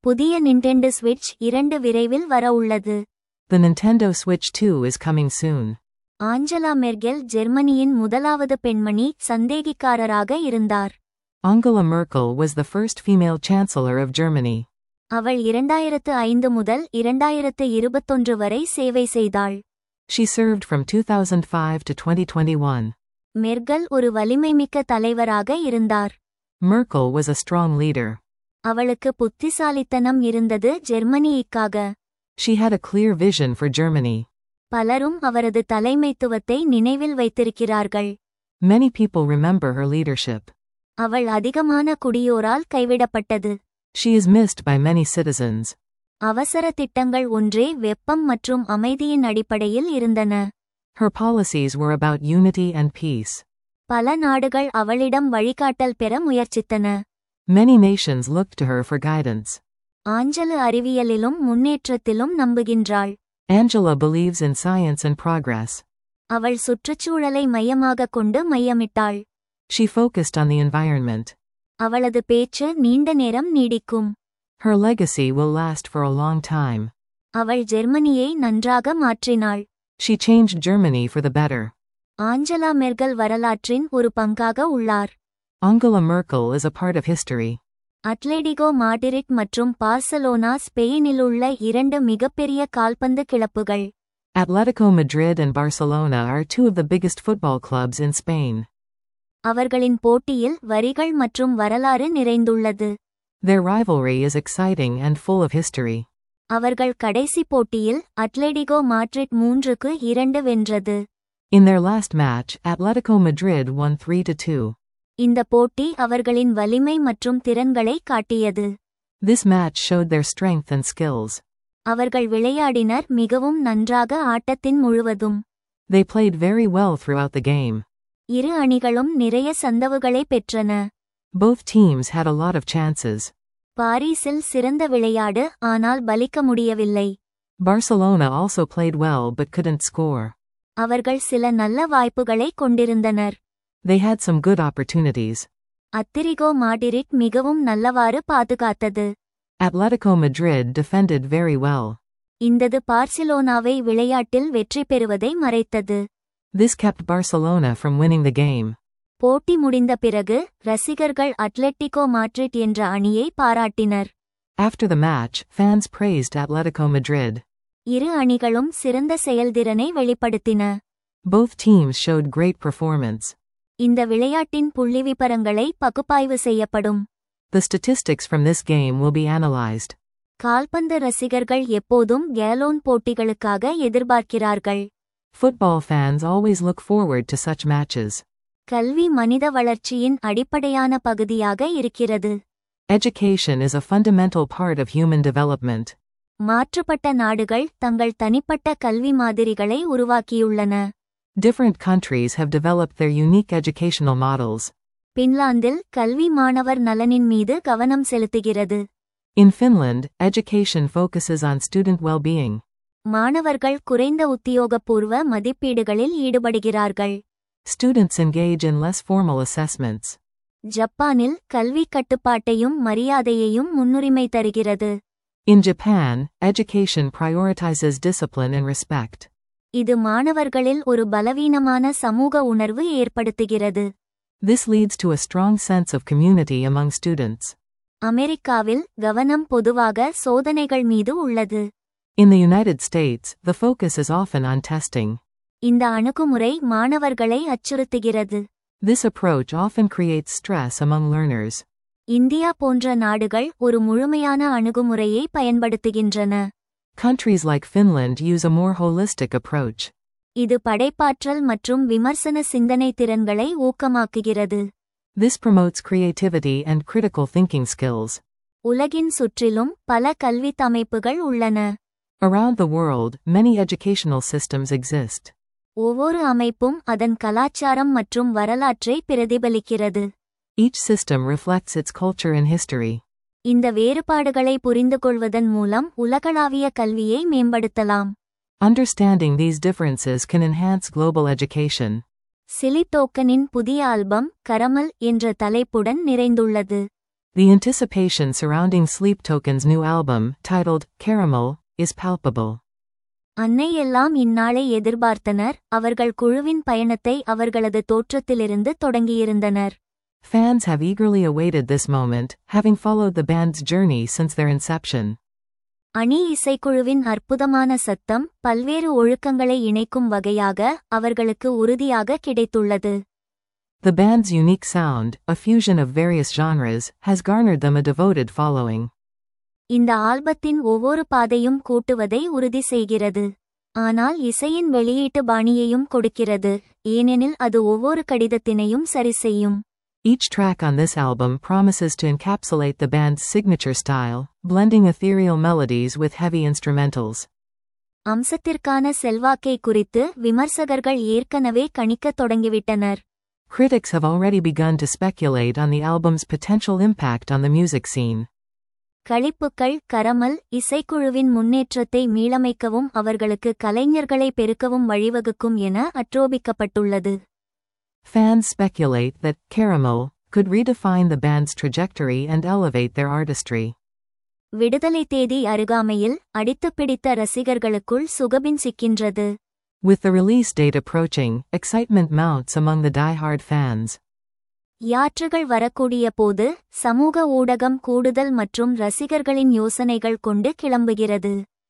புதிய நிண்டெண்டு ஸ்விட்ச் இரண்டு விரைவில் வர உள்ளது The Nintendo Switch 2 is coming soon. Angela Merkel ஜெர்மனியின் முதலாவது பெண்மணி சந்தேகிக்காரராக இருந்தார் Angela Merkel was the first female chancellor of Germany. அவள் இரண்டாயிரத்து ஐந்து முதல் இரண்டாயிரத்து இருபத்தொன்று வரை சேவை செய்தாள் She served from 2005 to 2021. Merkel ஒரு வலிமைமிக்க தலைவராக இருந்தார் Merkel was a strong leader. அவளுக்கு புத்திசாலித்தனம் இருந்தது ஜெர்மனியிக்காக She had a clear vision for Germany. பலரும் அவரது தலைமைத்துவத்தை நினைவில் வைத்திருக்கிறார்கள் Many people remember her leadership. அவள் அதிகமான குடியோரால் கைவிடப்பட்டது She is missed by many citizens. அவசர திட்டங்கள் ஒன்றே வெப்பம் மற்றும் அமைதியின் அடிப்படையில் இருந்தன Her policies were about unity and peace. பல நாடுகள் அவளிடம் வழிகாட்டல் பெற முயற்சித்தன Many nations looked to her for guidance. ஆஞ்சலு அறிவியலிலும் முன்னேற்றத்திலும் நம்புகின்றாள் Angela believes in science and progress. அவள் சுற்றுச்சூழலை மையமாகக் கொண்டு மையமிட்டாள் She focused on the environment. அவளது பேச்சு நீண்ட நேரம் நீடிக்கும் Her legacy will last for a long time. அவள் ஜெர்மனியை நன்றாக மாற்றினாள் She changed Germany for the better. Angela Merkel வரலாற்றின் ஒரு பங்காக உள்ளார் Angela Merkel is a part of history. Atletico Madrid மற்றும் பார்சலோனா ஸ்பெயினிலுள்ள இரண்டு மிகப்பெரிய கால்பந்து கிளப்புகள் Atletico Madrid and Barcelona are two of the biggest football clubs in Spain. அவர்களின் போட்டியில் வரிகள் மற்றும் வரலாறு நிறைந்துள்ளது Their rivalry is exciting and full of history. அவர்கள் கடைசி போட்டியில் அட்லெடிகோ மாட்ரிட் மூன்றுக்கு இரண்டு வென்றது In their last match, Atletico Madrid won 3 2. இந்த போட்டி அவர்களின் வலிமை மற்றும் திறன்களை காட்டியது This match showed their strength and skills. அவர்கள் விளையாடினர் மிகவும் நன்றாக ஆட்டத்தின் முழுவதும் They played very well throughout the game. இரு அணிகளும் நிறைய சந்தவுகளை பெற்றன Both teams had a lot of chances. பாரிஸில் சிறந்த விளையாடு ஆனால் பலிக்க முடியவில்லை Barcelona also played well but couldn't score. அவர்கள் சில நல்ல வாய்ப்புகளை கொண்டிருந்தனர் They had some good opportunities. அத்திரிகோ மாடிரிட் மிகவும் நல்லவாறு பாதுகாத்தது Atletico Madrid defended very well. இந்தது பார்சிலோனாவை விளையாட்டில் வெற்றி பெறுவதை மறைத்தது This kept Barcelona from winning the game. போட்டி முடிந்த பிறகு ரசிகர்கள் அட்லெட்டிகோ மாட்ரிட் என்ற அணியை பாராட்டினர் After the match, fans praised Atletico Madrid. இரு அணிகளும் சிறந்த செயல்திறனை வெளிப்படுத்தின Both teams showed great performance. இந்த விளையாட்டின் புள்ளிவிபரங்களை பகுப்பாய்வு செய்யப்படும் The statistics from this game will be analyzed. கால்பந்து ரசிகர்கள் எப்போதும் கேலோன் போட்டிகளுக்காக எதிர்பார்க்கிறார்கள் Football fans always look forward to such matches. கல்வி மனித வளர்ச்சியின் அடிப்படையான பகுதியாக இருக்கிறது Education is a fundamental part of human development. மாற்றுப்பட்ட நாடுகள் தங்கள் தனிப்பட்ட கல்வி மாதிரிகளை உருவாக்கியுள்ளன Different countries have developed their unique educational models. பின்லாந்தில் கல்வி மாணவர் நலனின் மீது கவனம் செலுத்துகிறது In Finland, education focuses on student well being. மாணவர்கள் குறைந்த உத்தியோகபூர்வ மதிப்பீடுகளில் ஈடுபடுகிறார்கள் Students engage in less formal assessments. ஜப்பானில் கல்வி கட்டுப்பாட்டையும் மரியாதையையும் முன்னுரிமை தருகிறது In Japan, education prioritizes discipline and respect. இது மாணவர்களில் ஒரு பலவீனமான சமூக உணர்வு ஏற்படுத்துகிறது This leads to a strong sense of community among students. அமெரிக்காவில் கவனம் பொதுவாக சோதனைகள் மீது உள்ளது In the United States, the focus is often on testing. இந்த அணுகுமுறை மாணவர்களை அச்சுறுத்துகிறது This approach often creates stress among learners. India போன்ற நாடுகள் ஒரு முழுமையான அணுகுமுறையை பயன்படுத்துகின்றன Countries like Finland use a more holistic approach. இது படைப்பாற்றல் மற்றும் விமர்சன சிந்தனை திறன்களை ஊக்கமாக்குகிறது This promotes creativity and critical thinking skills. உலகின் சுற்றிலும் பல கல்வித் அமைப்புகள் உள்ளன Around the world, many educational systems exist. ஒவ்வொரு அமைப்பும் அதன் கலாச்சாரம் மற்றும் வரலாற்றை பிரதிபலிக்கிறது Each system reflects its culture and history. இந்த வேறுபாடுகளை புரிந்துகொள்வதன் மூலம் உலகளாவிய கல்வியை மேம்படுத்தலாம் Understanding these differences can enhance global education. சிலி டோக்கனின் புதிய ஆல்பம் கரமல் என்ற தலைப்புடன் நிறைந்துள்ளது The anticipation surrounding Sleep Token's new album, titled Caramel, is palpable. அன்னை எல்லாம் இந்நாளை எதிர்பார்த்தனர் அவர்கள் குழுவின் பயணத்தை அவர்களது தோற்றத்திலிருந்து தொடங்கியிருந்தனர் Fans have eagerly awaited this moment, having followed the band's journey since their inception. அணி இசைக்குழுவின் அற்புதமான சத்தம் பல்வேறு ஒழுக்கங்களை இணைக்கும் வகையாக அவர்களுக்கு உறுதியாக கிடைத்துள்ளது The band's unique sound, a fusion of various genres, has garnered them a devoted following. இந்த ஆல்பத்தின் ஒவ்வொரு பாதையும் கூட்டுவதை உறுதி செய்கிறது ஆனால் இசையின் வெளியீட்டு பாணியையும் கொடுக்கிறது ஏனெனில் அது ஒவ்வொரு கடிதத்தினையும் சரிசெய்யும் Each track on this album promises to encapsulate the band's signature style, blending ethereal melodies with heavy instrumentals. அம்சத்திற்கான செல்வாக்கை குறித்து விமர்சகர்கள் ஏற்கனவே கணிக்கத் தொடங்கிவிட்டனர் Critics have already begun to speculate on the album's potential impact on the music scene. களிப்புக்கள் கரமல் இசைக்குழுவின் முன்னேற்றத்தை மீளமைக்கவும் அவர்களுக்கு கலைஞர்களை பெருக்கவும் வழிவகுக்கும் என அற்றோபிக்கப்பட்டுள்ளது Fans speculate that Caramel could redefine the band's trajectory and elevate their artistry. விடுதலை தேதி அருகாமையில் அடித்துப்பிடித்த ரசிகர்களுக்குள் சுகபின் சிக்கின்றது With the release date approaching, excitement mounts among the die-hard fans. யாற்றுகள் வரக்கூடிய போது சமூக ஊடகம் கூடுதல் மற்றும் ரசிகர்களின் யோசனைகள் கொண்டு கிளம்புகிறது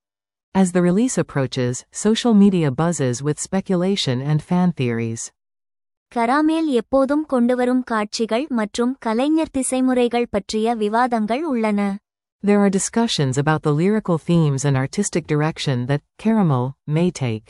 As the release approaches, social media buzzes with speculation and fan theories. கராமேல் எப்போதும் கொண்டுவரும் காட்சிகள் மற்றும் கலைஞர் திசைமுறைகள் பற்றிய விவாதங்கள் உள்ளன There are discussions about the lyrical themes and artistic direction that Caramel may take.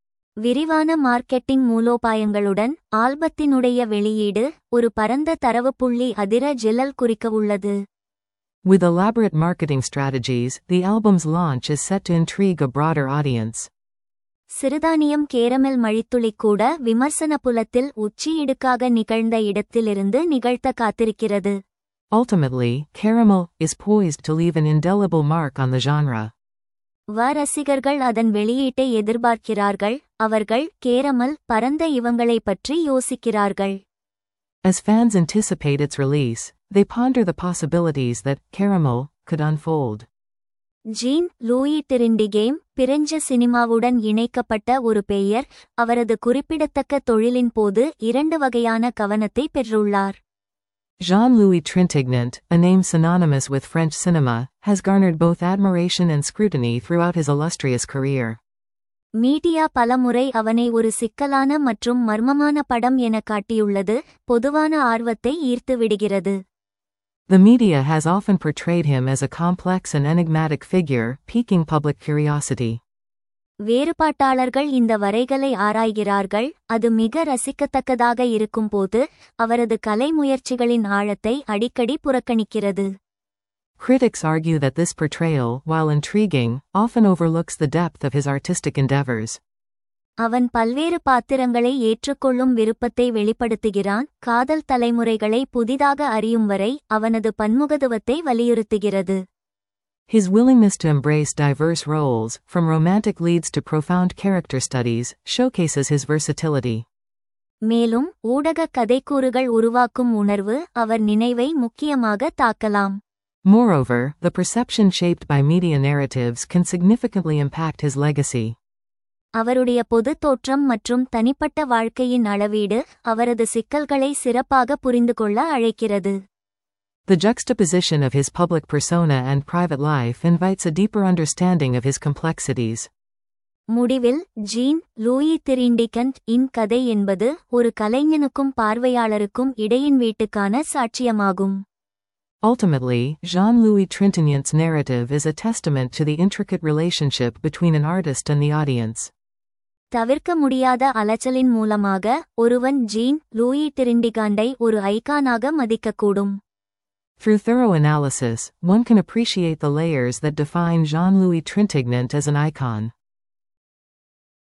விரிவான மார்க்கெட்டிங் மூலோபாயங்களுடன் ஆல்பத்தினுடைய வெளியீடு ஒரு பரந்த தரவுப்புள்ளி அதிர ஜெல்லல் குறிக்கவுள்ளது With elaborate marketing strategies, the album's launch is set to intrigue a broader audience. சிறுதானியம் கேரமெல் மழித்துளி கூட விமர்சன புலத்தில் உச்சி இடுக்காக நிகழ்ந்த இடத்திலிருந்து நிகழ்த்த காத்திருக்கிறது Ultimately, Caramel is poised to leave an indelible mark on the genre. வ ரசிகர்கள் அதன் வெளியீட்டை எதிர்பார்க்கிறார்கள் அவர்கள் கேரமல் பரந்த இவங்களை பற்றி யோசிக்கிறார்கள் As fans anticipate its release, they ponder the possibilities that Caramel could unfold. Jean Louis Trintignant French சினிமாவுடன் இணைக்கப்பட்ட ஒரு பெயர் அவரது குறிப்பிடத்தக்க தொழிலின் போது இரண்டு வகையான கவனத்தை பெற்றுள்ளார் Jean-Louis Trintignant, a name synonymous with French cinema, has garnered both admiration and scrutiny throughout his illustrious career. Media பலமுறை அவனை ஒரு சிக்கலான மற்றும் மர்மமான படம் என காட்டியுள்ளது பொதுவான ஆர்வத்தை ஈர்த்து விடுகிறது The media has often portrayed him as a complex and enigmatic figure, piquing public curiosity. வேறுபாட்டாளர்கள் இந்த வரைகலை ஆராய்கிறார்கள் அது மிக ரசிக்கத்தக்கதாக இருக்கும்போது அவரது கலை முயற்சிகளின் ஆழத்தை அடிக்கடி புறக்கணிக்கிறது Critics argue that this portrayal, while intriguing, often overlooks the depth of his artistic endeavors. அவன் பல்வேறு பாத்திரங்களை ஏற்றுக்கொள்ளும் விருப்பத்தை வெளிப்படுத்துகிறான் காதல் தலைமுறைகளை புதிதாக அறியும் வரை அவனது பன்முகத்துவத்தை வலியுறுத்துகிறது His willingness to embrace diverse roles, from romantic leads to profound character studies, showcases his versatility. மேலும் ஊடக கதைக்கூறுகள் உருவாக்கும் உணர்வு அவர் நினைவை முக்கியமாக தாக்கலாம் Moreover, the perception shaped by media narratives can significantly impact his legacy. அவருடைய பொது தோற்றம் மற்றும் தனிப்பட்ட வாழ்க்கையின் அளவீடு அவரது சிக்கல்களை சிறப்பாக புரிந்து கொள்ள அழைக்கிறது The juxtaposition of his public persona and private life invites a deeper understanding of his complexities. முடிவில் ஜீன் லூயி திரிண்டிகண்ட் இன் கதை என்பது ஒரு கலைஞனுக்கும் பார்வையாளருக்கும் இடையின் வீட்டுக்கான சாட்சியமாகும் Ultimately, Jean-Louis Trintignant's narrative is a testament to the intricate relationship between an artist and the audience. தவிர்க்க முடியாத அலைச்சலின் மூலமாக ஒருவன் gene Louis டிரிண்டிகாண்டை ஒரு ஐகானாக மதிக்கக்கூடும் Through thorough analysis, one can appreciate the layers that define Jean-Louis Trintignant as an icon.